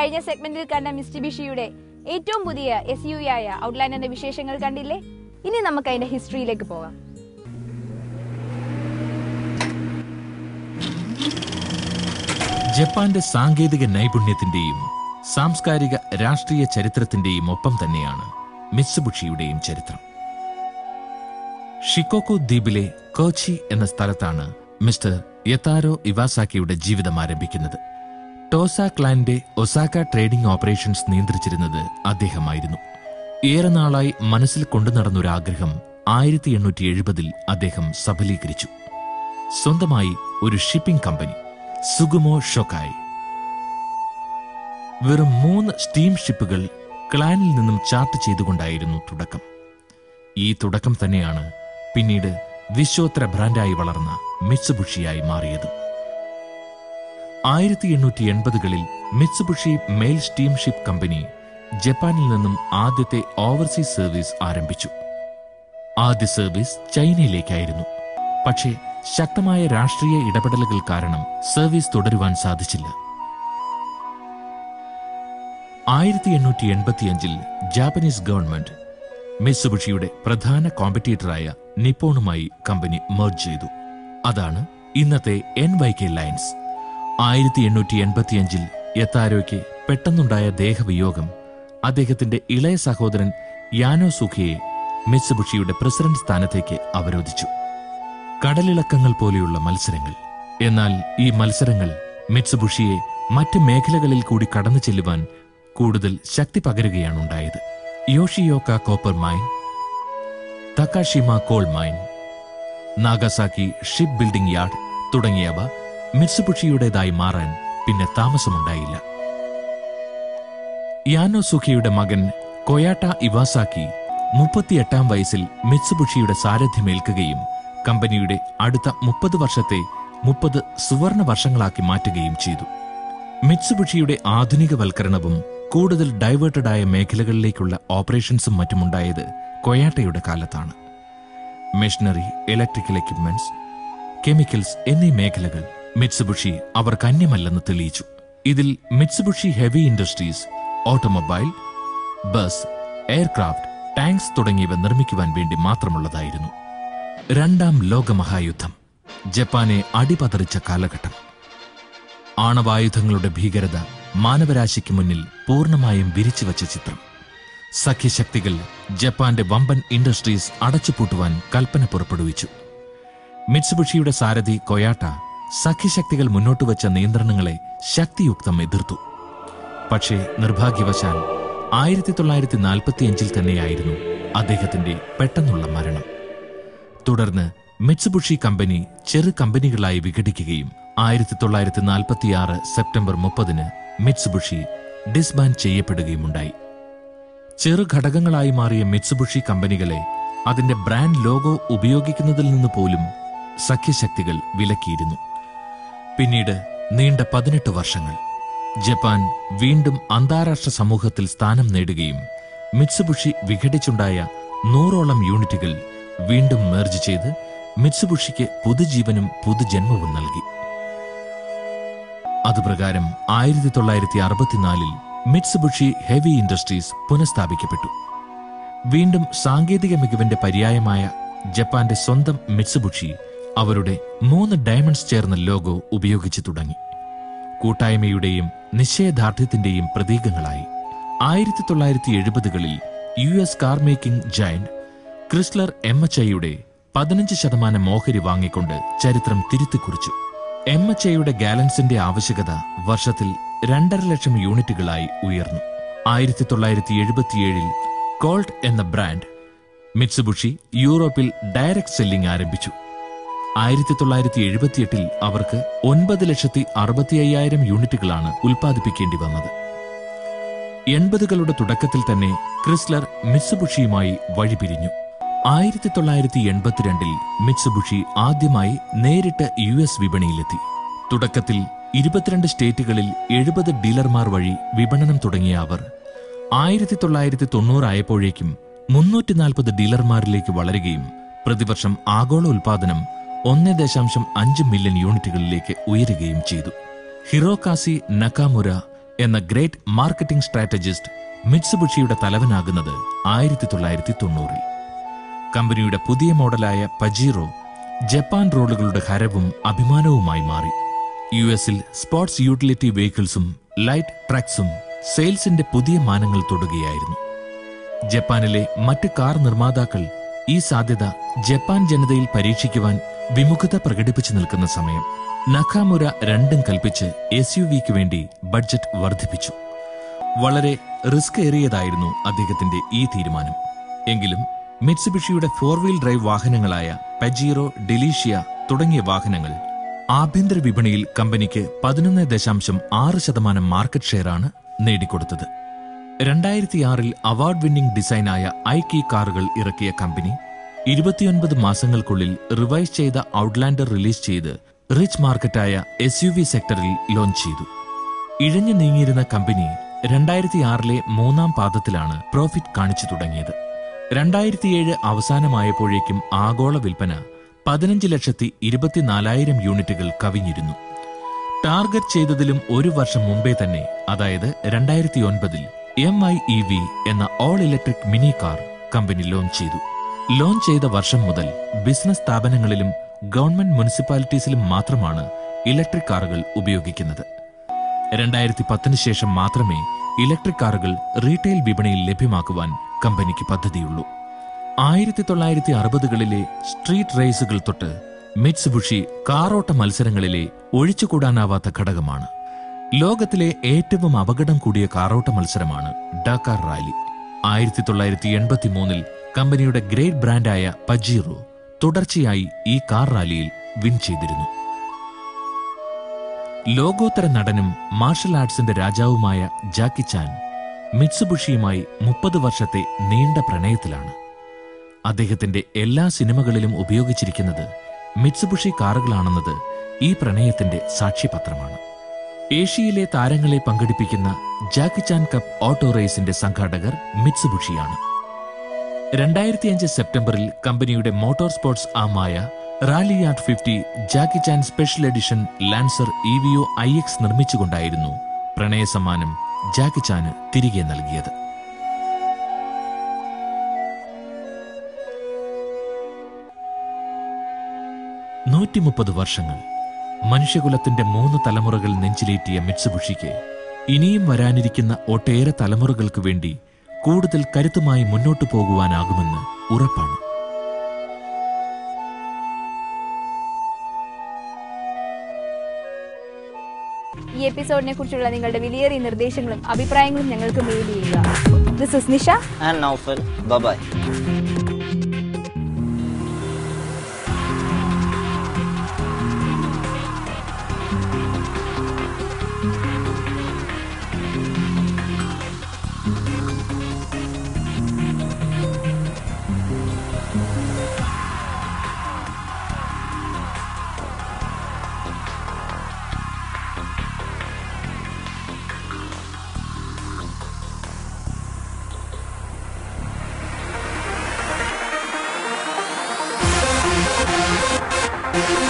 കഴിഞ്ഞ സെഗ്മെന്റിൽ കണ്ട മിസ്റ്റിബിഷിയുടെ ഏറ്റവും പുതിയ എസ് യു ആയ ഔട്ട്ലാൻഡറിന്റെ വിശേഷങ്ങൾ കണ്ടില്ലേ ഇനി നമുക്ക് അതിന്റെ ഹിസ്റ്ററിയിലേക്ക് പോകാം ജപ്പാന്റെ സാങ്കേതിക നൈപുണ്യത്തിന്റെയും സാംസ്കാരിക രാഷ്ട്രീയ ചരിത്രത്തിന്റെയും ഒപ്പം തന്നെയാണ് മിത്സുബുഷിയുടെയും ചരിത്രം ഷിക്കോക്കു ദ്വീപിലെ കോച്ചി എന്ന സ്ഥലത്താണ് മിസ്റ്റർ യതാരോ ഇവാസാക്കിയുടെ ജീവിതം ആരംഭിക്കുന്നത് ടോസ ക്ലാന്റെ ഒസാക്ക ട്രേഡിംഗ് ഓപ്പറേഷൻസ് നിയന്ത്രിച്ചിരുന്നത് അദ്ദേഹമായിരുന്നു ഏറെ നാളായി മനസ്സിൽ കൊണ്ടു നടന്നൊരാഗ്രഹം ആയിരത്തി എണ്ണൂറ്റി എഴുപതിൽ അദ്ദേഹം സഫലീകരിച്ചു സ്വന്തമായി ഒരു ഷിപ്പിംഗ് കമ്പനി സുഗുമോ ഷൊക്കായ് വെറും മൂന്ന് സ്റ്റീം ഷിപ്പുകൾ ക്ലാനിൽ നിന്നും ചാർട്ട് ചെയ്തുകൊണ്ടായിരുന്നു തുടക്കം ഈ തുടക്കം തന്നെയാണ് പിന്നീട് വിശ്വോത്തര ബ്രാൻഡായി വളർന്ന മിത്സുബുഷിയായി മാറിയത് ആയിരത്തി എണ്ണൂറ്റി എൺപതുകളിൽ Mitsubishi mail steamship company ജപ്പാനിൽ നിന്നും ആദ്യത്തെ ഓവർസീസ് സർവീസ് ആരംഭിച്ചു ആദ്യ സർവീസ് ചൈനയിലേക്കായിരുന്നു പക്ഷേ ശക്തമായ രാഷ്ട്രീയ ഇടപെടലുകൾ കാരണം സർവീസ് തുടരുവാൻ സാധിച്ചില്ല ആയിരത്തി എണ്ണൂറ്റി എൺപത്തിയഞ്ചിൽ ജാപ്പനീസ് ഗവൺമെന്റ് മിത്സുബിഷിയുടെ പ്രധാന കോമ്പറ്റീറ്ററായ നിപ്പോണുമായി കമ്പനി മെർജ് ചെയ്തു അതാണ് ഇന്നത്തെ എൻ വൈ കെ ലൈൻസ് ആയിരത്തി എണ്ണൂറ്റി എൺപത്തിയഞ്ചിൽ യത്താരോയ്ക്ക് പെട്ടെന്നുണ്ടായ ദേഹവിയോഗം അദ്ദേഹത്തിന്റെ ഇളയ സഹോദരൻ യാനോ സുഖിയെ മിത്സുബിഷിയുടെ പ്രസിഡന്റ് സ്ഥാനത്തേക്ക് അവരോധിച്ചു കടലിളക്കങ്ങൾ പോലെയുള്ള മത്സരങ്ങൾ എന്നാൽ ഈ മത്സരങ്ങൾ മിത്സുബുഷിയെ മറ്റ് മേഖലകളിൽ കൂടി കടന്നു ചെല്ലുവാൻ കൂടുതൽ ശക്തി പകരുകയാണുണ്ടായത് Yoshioka copper mine Takashima coal mine Nagasaki shipbuilding yard തുടങ്ങിയവ മിത്സുബുഷിയുടേതായി മാറാൻ പിന്നെ താമസമുണ്ടായില്ല യാനോ സുഖിയുടെ മകൻ കൊയാട്ട ഇവാസാക്കി മുപ്പത്തിയെട്ടാം വയസ്സിൽ മിത്സുബുഷിയുടെ സാരഥ്യമേൽക്കുകയും കമ്പനിയുടെ അടുത്ത മുപ്പത് വർഷത്തെ മുപ്പത് സുവർണ വർഷങ്ങളാക്കി മാറ്റുകയും ചെയ്തു മിത്സുബുഷിയുടെ ആധുനികവൽക്കരണവും കൂടുതൽ ഡൈവേർട്ടഡായ മേഖലകളിലേക്കുള്ള ഓപ്പറേഷൻസും മറ്റുമുണ്ടായത് കൊയാട്ടയുടെ കാലത്താണ് മെഷീനറി ഇലക്ട്രിക്കൽ എക്യുപ്മെന്റ്സ് കെമിക്കൽസ് എന്നീ മേഖലകൾ മിത്സുബുഷി അവർക്ക് അന്യമല്ലെന്ന് തെളിയിച്ചു ഇതിൽ Mitsubishi heavy industries automobile bus aircraft tanks തുടങ്ങിയവ നിർമ്മിക്കുവാൻ വേണ്ടി മാത്രമുള്ളതായിരുന്നു രണ്ടാം ലോകമഹായുദ്ധം ജപ്പാനെ അടിപതറിച്ച കാലഘട്ടം ആണവായുധങ്ങളുടെ ഭീകരത മാനവരാശിക്ക് മുന്നിൽ പൂർണ്ണമായും വിരിച്ചുവച്ച ചിത്രം സഖ്യശക്തികൾ ജപ്പാന്റെ വമ്പൻ ഇൻഡസ്ട്രീസ് അടച്ചുപൂട്ടുവാൻ കൽപ്പന പുറപ്പെടുവിച്ചു മിത്സുബുഷിയുടെ സാരഥി കൊയാട്ട സഖ്യശക്തികൾ മുന്നോട്ടുവച്ച നിയന്ത്രണങ്ങളെ ശക്തിയുക്തം എതിർത്തു പക്ഷേ നിർഭാഗ്യവശാൽ ആയിരത്തി തൊള്ളായിരത്തി നാൽപ്പത്തിയഞ്ചിൽ തന്നെയായിരുന്നു അദ്ദേഹത്തിന്റെ പെട്ടെന്നുള്ള മരണം തുടർന്ന് മിത്സുബുഷി കമ്പനി ചെറു കമ്പനികളായി വിഘടിക്കുകയും ആയിരത്തി തൊള്ളായിരത്തി നാൽപ്പത്തിയാറ് സെപ്റ്റംബർ മുപ്പതിന് മിത്സുബുഷി ഡിസ്ബാൻഡ് ചെയ്യപ്പെടുകയുമുണ്ടായി ചെറു ഘടകങ്ങളായി മാറിയ മിത്സുബുഷി കമ്പനികളെ അതിന്റെ ബ്രാൻഡ് ലോഗോ ഉപയോഗിക്കുന്നതിൽ നിന്ന് പോലും സഖ്യശക്തികൾ വിലക്കിയിരുന്നു പിന്നീട് നീണ്ട പതിനെട്ട് വർഷങ്ങൾ ജപ്പാൻ വീണ്ടും അന്താരാഷ്ട്ര സമൂഹത്തിൽ സ്ഥാനം നേടുകയും മിത്സുബുഷി വിഘടിച്ചുണ്ടായ നൂറോളം യൂണിറ്റുകൾ വീണ്ടും മേർജ് ചെയ്ത് മിത്സുബുഷിക്ക് പുതുജീവനും പുതുജന്മവും നൽകി അതുപ്രകാരം ആയിരത്തി തൊള്ളായിരത്തി അറുപത്തിനാലിൽ മിത്സുബുഷി ഹെവി ഇൻഡസ്ട്രീസ് പുനഃസ്ഥാപിക്കപ്പെട്ടു വീണ്ടും സാങ്കേതിക മികവിന്റെ പര്യായമായ ജപ്പാന്റെ സ്വന്തം മിത്സുബുഷി അവരുടെ മൂന്ന് ഡയമണ്ട്സ് ചേർന്ന ലോഗോ ഉപയോഗിച്ചു തുടങ്ങി കൂട്ടായ്മയുടെയും നിശ്ചയദാർഢ്യത്തിന്റെയും പ്രതീകങ്ങളായി ആയിരത്തി തൊള്ളായിരത്തി എഴുപതുകളിൽ U S car making giant Chrysler M H ഐയുടെ പതിനഞ്ച് ശതമാനം ഓഹരി വാങ്ങിക്കൊണ്ട് ചരിത്രം തിരുത്തിക്കുറിച്ചു എം എച്ച് ഐയുടെ ഗാലൻസിന്റെ ആവശ്യകത വർഷത്തിൽ രണ്ടര ലക്ഷം യൂണിറ്റുകളായി ഉയർന്നു ആയിരത്തി തൊള്ളായിരത്തി എഴുപത്തിയേഴിൽ കോൾട്ട് എന്ന ബ്രാൻഡ് മിത്സുബുഷി യൂറോപ്പിൽ ഡയറക്ട് സെല്ലിംഗ് ആരംഭിച്ചു ആയിരത്തി തൊള്ളായിരത്തി എഴുപത്തിയെട്ടിൽ അവർക്ക് ഒൻപത് ലക്ഷത്തി അറുപത്തി അയ്യായിരം യൂണിറ്റുകളാണ് ഉൽപ്പാദിപ്പിക്കേണ്ടി വന്നത് എൺപതുകളുടെ തുടക്കത്തിൽ തന്നെ ക്രിസ്ലർ മിത്സുബുഷിയുമായി വഴിപിരിഞ്ഞു ആയിരത്തി തൊള്ളായിരത്തി എൺപത്തിരണ്ടിൽ മിത്സുബുഷി ആദ്യമായി നേരിട്ട് യു എസ് വിപണിയിലെത്തി തുടക്കത്തിൽ ഇരുപത്തിരണ്ട് സ്റ്റേറ്റുകളിൽ എഴുപത് ഡീലർമാർ വഴി വിപണനം തുടങ്ങിയ അവർ ആയിരത്തി തൊള്ളായിരത്തി തൊണ്ണൂറായപ്പോഴേക്കും മുന്നൂറ്റി നാൽപ്പത് ഡീലർമാരിലേക്ക് വളരുകയും പ്രതിവർഷം ആഗോള ഉൽപാദനം ഒന്ന് ദശാംശം അഞ്ച് മില്യൺ യൂണിറ്റുകളിലേക്ക് ഉയരുകയും ചെയ്തു ഹിറോകാസി നക്കാമുര എന്ന ഗ്രേറ്റ് മാർക്കറ്റിംഗ് സ്ട്രാറ്റജിസ്റ്റ് മിറ്റ്സുബുഷിയുടെ തലവനാകുന്നത് ആയിരത്തി തൊള്ളായിരത്തി തൊണ്ണൂറിൽ കമ്പനിയുടെ പുതിയ മോഡലായ പജീറോ ജപ്പാൻ റോഡുകളുടെ ഹരവും അഭിമാനവുമായി മാറി യു എസിൽ സ്പോർട്സ് യൂട്ടിലിറ്റി വെഹിക്കിൾസും ലൈറ്റ് ട്രക്സും സെയിൽസിന്റെ പുതിയ മാനങ്ങൾ തൊടുകയായിരുന്നു ജപ്പാനിലെ മറ്റ് കാർ നിർമ്മാതാക്കൾ ഈ സാധ്യത ജപ്പാൻ ജനതയിൽ പരീക്ഷിക്കുവാൻ വിമുഖത പ്രകടിപ്പിച്ചു നിൽക്കുന്ന സമയം നഖാമുര രണ്ടും കൽപ്പിച്ച് എസ് യു വിക്ക് വേണ്ടി ബഡ്ജറ്റ് വർദ്ധിപ്പിച്ചു വളരെ റിസ്ക് ഏറിയതായിരുന്നു അദ്ദേഹത്തിന്റെ ഈ തീരുമാനം എങ്കിലും മിറ്റ്സുബിഷിയുടെ ഫോർ വീൽ ഡ്രൈവ് വാഹനങ്ങളായ പജീറോ ഡെലീഷ്യ തുടങ്ങിയ വാഹനങ്ങൾ ആഭ്യന്തര വിപണിയിൽ കമ്പനിക്ക് പതിനൊന്ന് ദശാംശം ആറ് ശതമാനം മാർക്കറ്റ് ഷെയറാണ് നേടിക്കൊടുത്തത് രണ്ടായിരത്തിയാറിൽ അവാർഡ് വിന്നിംഗ് ഡിസൈനായ ഐ കീ കാറുകൾ ഇറക്കിയ കമ്പനി ഇരുപത്തിയൊൻപത് മാസങ്ങൾക്കുള്ളിൽ റിവൈസ് ചെയ്ത ഔട്ട്ലാൻഡർ റിലീസ് ചെയ്ത് റിച്ച് മാർക്കറ്റായ എസ് യു വി സെക്ടറിൽ ലോഞ്ച് ചെയ്തു ഇഴഞ്ഞു നീങ്ങിയിരുന്ന കമ്പനി രണ്ടായിരത്തിയാറിലെ മൂന്നാം പാദത്തിലാണ് പ്രോഫിറ്റ് കാണിച്ചു തുടങ്ങിയത് രണ്ടായിരത്തിയേഴ് അവസാനമായപ്പോഴേക്കും ആഗോള വിൽപ്പന പതിനഞ്ച് ലക്ഷത്തി ഇരുപത്തിനാലായിരം യൂണിറ്റുകൾ കവിഞ്ഞിരുന്നു ടാർഗറ്റ് ചെയ്തതിലും ഒരു വർഷം മുമ്പേ തന്നെ അതായത് രണ്ടായിരത്തി ഒൻപതിൽ എം ഐ ഇ വി എന്ന all electric mini car company launch ചെയ്തു ലോഞ്ച് ചെയ്ത വർഷം മുതൽ ബിസിനസ് സ്ഥാപനങ്ങളിലും ഗവൺമെന്റ് മുനിസിപ്പാലിറ്റീസിലും മാത്രമാണ് ഇലക്ട്രിക് കാറുകൾ ഉപയോഗിക്കുന്നത് രണ്ടായിരത്തി പത്തിന് ശേഷം മാത്രമേ ഇലക്ട്രിക് കാറുകൾ റീറ്റെയിൽ വിപണിയിൽ ലഭ്യമാക്കുവാൻ കമ്പനിക്ക് പദ്ധതിയുള്ളൂ ആയിരത്തി തൊള്ളായിരത്തി അറുപതുകളിലെ സ്ട്രീറ്റ് റേസുകൾ തൊട്ട് മിറ്റ്സുബുഷി കാറോട്ട മത്സരങ്ങളിലെ ഒഴിച്ചുകൂടാനാവാത്ത ഘടകമാണ് ലോകത്തിലെ ഏറ്റവും അപകടം കൂടിയ കാറോട്ട മത്സരമാണ് ഡാക്കാർ റാലി ആയിരത്തി തൊള്ളായിരത്തി എൺപത്തി മൂന്നിൽ കമ്പനിയുടെ ഗ്രേറ്റ് ബ്രാൻഡായ പജീറോ തുടർച്ചയായി ഈ കാർ റാലിയിൽ വിൻ ചെയ്തിരുന്നു ലോകോത്തര നടനും മാർഷൽ ആർട്സിന്റെ രാജാവുമായ ജാക്കി ചാൻ മിറ്റ്സുബുഷിയുമായി മുപ്പത് വർഷത്തെ നീണ്ട പ്രണയത്തിലാണ് അദ്ദേഹത്തിന്റെ എല്ലാ സിനിമകളിലും ഉപയോഗിച്ചിരിക്കുന്നത് മിറ്റ്സുബുഷി കാറുകളാണെന്നത് ഈ പ്രണയത്തിന്റെ സാക്ഷ്യപത്രമാണ് ഏഷ്യയിലെ താരങ്ങളെ പങ്കെടുപ്പിക്കുന്ന ജാക്കി ചാൻ കപ്പ് ഓട്ടോ റേസിന്റെ സംഘാടകർ മിറ്റ്സുബുഷിയാണ് രണ്ടായിരത്തിയഞ്ച് സെപ്റ്റംബറിൽ കമ്പനിയുടെ മോട്ടോർ സ്പോർട്സ് ആമായ Ralliart fifty Jackie Chan special edition Lancer E V O I X നിർമ്മിച്ചുകൊണ്ടായിരുന്നു പ്രണയ സമ്മാനം ജാക്കി ചാന് തിരികെ നൽകിയത് നൂറ്റിമുപ്പത് വർഷങ്ങൾ മനുഷ്യകുലത്തിന്റെ മൂന്ന് തലമുറകൾ നെഞ്ചിലേറ്റിയ മിറ്റ്സുബുഷിക്ക് ഇനിയും വരാനിരിക്കുന്ന ഒട്ടേറെ തലമുറകൾക്ക് വേണ്ടി കൂടുതൽ കരുത്തുമായി മുന്നോട്ടു പോകുവാനാകുമെന്ന് ഉറപ്പാണ് ഈ എപ്പിസോഡിനെ കുറിച്ചുള്ള നിങ്ങളുടെ വിലയേറിയ നിർദ്ദേശങ്ങളും അഭിപ്രായങ്ങളും ഞങ്ങൾക്ക് മെയിൽ ചെയ്യുക this is Nisha and Naufal. Bye bye. Thank